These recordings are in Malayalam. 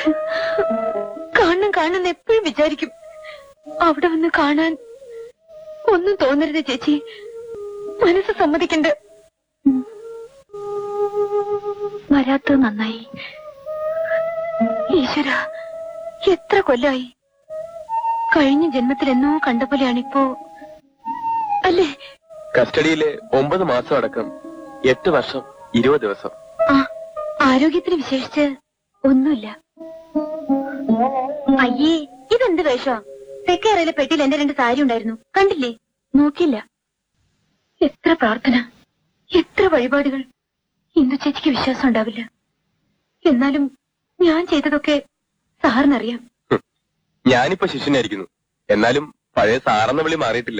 കാണണം കാണണം എപ്പോഴും വിചാരിക്കും അവിടെ വന്ന് കാണാൻ ഒന്നും തോന്നരുത് ചേച്ചി മനസ്സ് സമ്മതിക്കണ്ട വരാത്തത് നന്നായി ഈശ്വര എത്ര കൊല്ലായി കഴിഞ്ഞ ജന്മത്തിൽ എന്നോ കണ്ട പോലെയാണിപ്പോ അല്ലേ കസ്റ്റഡിയിലെ ഒമ്പത് മാസം അടക്കം എട്ട് വർഷം ഇരുപത് ദിവസം ആ ആരോഗ്യത്തിന് വിശേഷിച്ച് ഒന്നുമില്ല അയ്യേ ഇതെന്ത് വേഷമാ തെക്കേറയിലെ പെട്ടിയിൽ എന്റെ രണ്ട് സാരി ഉണ്ടായിരുന്നു കണ്ടില്ലേ നോക്കില്ല എത്ര പ്രാർത്ഥന എത്ര വഴിപാടുകൾ ഇന്ദു ചേച്ചിക്ക് വിശ്വാസം ഉണ്ടാവില്ല എന്നാലും ഞാൻ ചെയ്തതൊക്കെ സാറിനറിയാം ഹും. ഞാനിപ്പോ ശിഷ്യനായിരിക്കുന്നു എന്നാലും പഴയ സാറെന്ന വിളി മാറിയിട്ടില്ല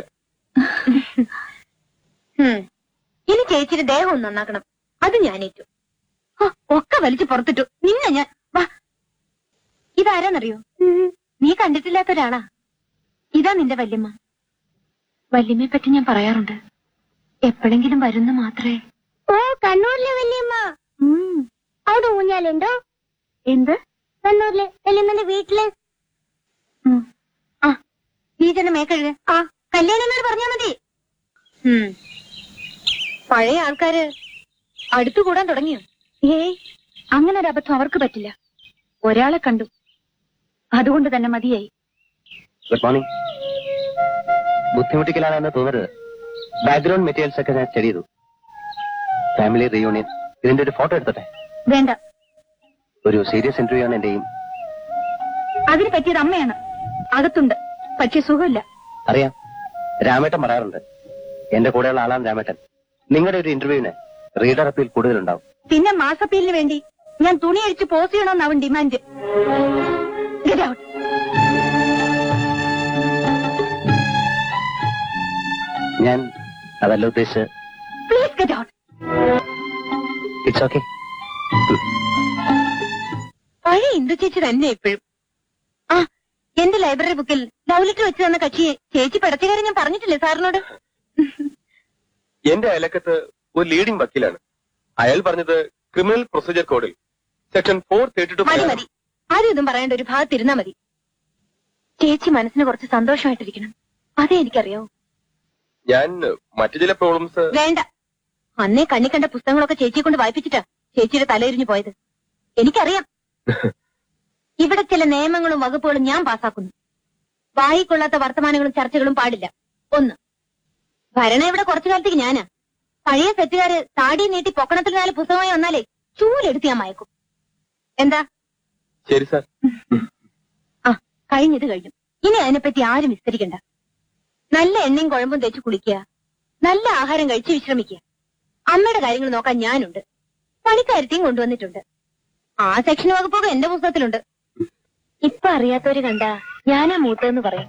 ഇനി ചേച്ചിയുടെ ദേഹം ഒന്ന് നന്നാക്കണം അത് ഞാൻ ഏറ്റു ആ, ഒക്കെ വലിച്ചു പുറത്തിട്ടു നിന്നെ ഞാൻ വാ ഇതാരാന്നറിയോ നീ കണ്ടിട്ടില്ലാത്ത ഒരാളാ ഇതാ നിന്റെ വല്യമ്മ വല്യമ്മയെ പറ്റി ഞാൻ പറയാറുണ്ട് എപ്പോഴെങ്കിലും വരുന്ന മാത്രമേ ഓ കണ്ണൂരിലെ വല്യമ്മ അവിടെ ഊഞ്ഞാലുണ്ടോ എന്ത് കണ്ണൂരിലെ വല്യമ്മന്റെ വീട്ടില് ഉം. ആ നീ ചെന്ന് മേക്കഴുക ആ കല്യാണിനോട് പറഞ്ഞാ മതി ഉം. പഴയ ആൾക്കാര് അടുത്തു കൂടാൻ തുടങ്ങിയോ ഏയ് അങ്ങനെ ഒരു അബദ്ധം അവർക്ക് പറ്റില്ല ഒരാളെ കണ്ടു അതുകൊണ്ട് തന്നെ മതിയായി ഗുഡ് മോർണിംഗ് ബുദ്ധിമുട്ടിക്കലാണെന്ന് തോന്നരുത് ബാക്ക്ഗ്രൗണ്ട് മെറ്റീരിയൽസ് ഒക്കെ ഞാൻ സ്റ്റഡി ചെയ്തു ഫാമിലി റീയൂണിയൻ ഇതിന്റെ ഒരു ഫോട്ടോ എടുത്തട്ടെ വേണ്ട ഒരു സീരിയസ് ഇന്റർവ്യൂ ആണ് എന്റെയും അതിന് പറ്റിയത് അമ്മയാണ് അകത്തുണ്ട് പക്ഷെ സുഖമില്ല അറിയാം രാമേട്ടൻ പറയാറുണ്ട് എന്റെ കൂടെയുള്ള ആളാണ് രാമേട്ടൻ നിങ്ങളുടെ ഒരു ഇന്റർവ്യൂവിന് റീഡർ അപ്പീൽ കൂടുതലുണ്ടാവും പിന്നെ മാസപ്പീലിന് വേണ്ടി ഞാൻ തുണി അടിച്ച് പോസ് ചെയ്യണമെന്ന് അവൻ ഡിമാൻഡ് Get out. ഞാൻ അതല്ല ഉദ്ദേശിച്ച് Please get out. It's okay പഴയ ഇന്ദു ചേച്ചി തന്നെ ഇപ്പോഴും ആ എന്റെ ലൈബ്രറി ബുക്കിൽ ലവ് ലെറ്റർ വെച്ച് തന്ന കക്ഷിയെ ചേച്ചി പടച്ച കാര്യം ഞാൻ പറഞ്ഞിട്ടില്ലേ സാറിനോട് എന്റെ അയലക്കത്ത് ഒരു ലീഡിംഗ് വക്കീലാണ് അയാൾ പറഞ്ഞത് ക്രിമിനൽ പ്രൊസീജിയർ കോഡിൽ സെക്ഷൻ ഫോർ തേർട്ടി ടു മതി മതി ആരും ഇതും പറയേണ്ട ഒരു ഭാഗത്തിരുന്നാ മതി ചേച്ചി മനസ്സിന് കുറച്ച് സന്തോഷമായിട്ടിരിക്കണം അതേ എനിക്കറിയാവൂ ഞാൻ മറ്റു ചില പ്രോബ്ലംസ് വേണ്ട അന്നേ കണ്ണി കണ്ട പുസ്തകങ്ങളൊക്കെ ചേച്ചിയെ കൊണ്ട് വായിപ്പിച്ചിട്ടാ ചേച്ചിയുടെ തലയിരിഞ്ഞു പോയത് എനിക്കറിയാം ഇവിടെ ചില നിയമങ്ങളും വകുപ്പുകളും ഞാൻ പാസാക്കുന്നു വായിക്കൊള്ളാത്ത വർത്തമാനങ്ങളും ചർച്ചകളും പാടില്ല ഒന്ന് ഭരണം ഇവിടെ കുറച്ചു കാലത്തേക്ക് ഞാനാ പഴയ സെറ്റുകാര് താടി നീട്ടി പൊക്കണത്തിൽ നാല് പുസ്തകമായി വന്നാലേ ചൂലെടുത്ത് ഞാൻ മയക്കും എന്താ ശരി സാർ ആ കഴിഞ്ഞത് കഴിഞ്ഞു ഇനി അതിനെപ്പറ്റി ആരും വിസ്തരിക്കണ്ട നല്ല എണ്ണയും കുഴമ്പും തേച്ച് കുളിക്കുക നല്ല ആഹാരം കഴിച്ച് വിശ്രമിക്കുക അമ്മയുടെ കാര്യങ്ങൾ നോക്കാൻ ഞാനുണ്ട് പണിക്കാരത്തെയും കൊണ്ടുവന്നിട്ടുണ്ട് ആ സെക്ഷൻ വകുപ്പൊക്കെ എന്റെ പുസ്തകത്തിലുണ്ട് ഇപ്പൊ അറിയാത്തവര് കണ്ട ഞാനാ മൂത്തതെന്ന് പറയും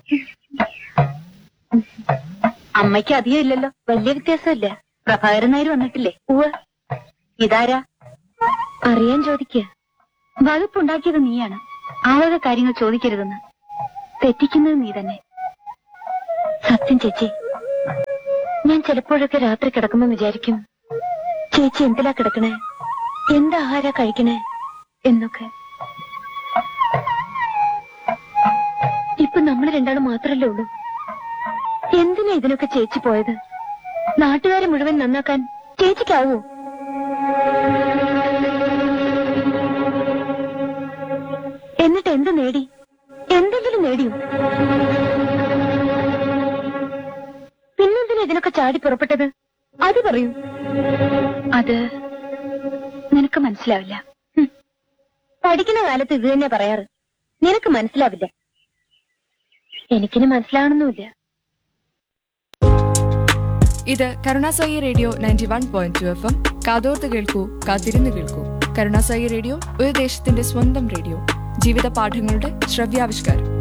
അമ്മയ്ക്ക് അധികം ഇല്ലല്ലോ വലിയ വ്യത്യാസമില്ല പ്രഭാകരൻ നായർ വന്നിട്ടില്ലേ ഉവ്വ് ഇതാരാ അറിയാൻ ചോദിക്കുക വകുപ്പുണ്ടാക്കിയത് നീയാണ് ആ വക കാര്യങ്ങൾ ചോദിക്കരുതെന്ന് തെറ്റിക്കുന്നത് നീ തന്നെ സത്യം ചേച്ചി ഞാൻ ചിലപ്പോഴൊക്കെ രാത്രി കിടക്കുമ്പോ വിചാരിക്കും ചേച്ചി എന്തിലാ കിടക്കണേ എന്താ ആഹാര കഴിക്കണേ എന്നൊക്കെ ഇപ്പൊ നമ്മൾ രണ്ടാളും മാത്രല്ലേ ഉള്ളൂ എന്തിനാ ഇതിനൊക്കെ ചേച്ചി പോയത് നാട്ടുകാരെ മുഴുവൻ നന്നാക്കാൻ ചേച്ചിക്കാവോ എന്നിട്ട് എന്ത് നേടി എന്തെങ്കിലും നേടിയോ പിന്നെന്തിനാ ഇതിനൊക്കെ ചാടി പുറപ്പെട്ടത് അത് പറയൂ അത് നിനക്ക് മനസ്സിലാവില്ല ഹും. പഠിക്കുന്ന കാലത്ത് ഇത് തന്നെ പറയാറ് നിനക്ക് മനസ്സിലാവില്ല എനിക്കിനി മനസ്സിലാവണമെന്നുമില്ല ഇത് Karunasai radio ninety one point two F M കാതോർത്ത് കേൾക്കൂ കാത്തിരുന്ന് കേൾക്കൂ കരുണാസായി റേഡിയോ ഒരു ദേശത്തിന്റെ സ്വന്തം റേഡിയോ ജീവിത പാഠങ്ങളുടെ ശ്രവ്യാവിഷ്കാരം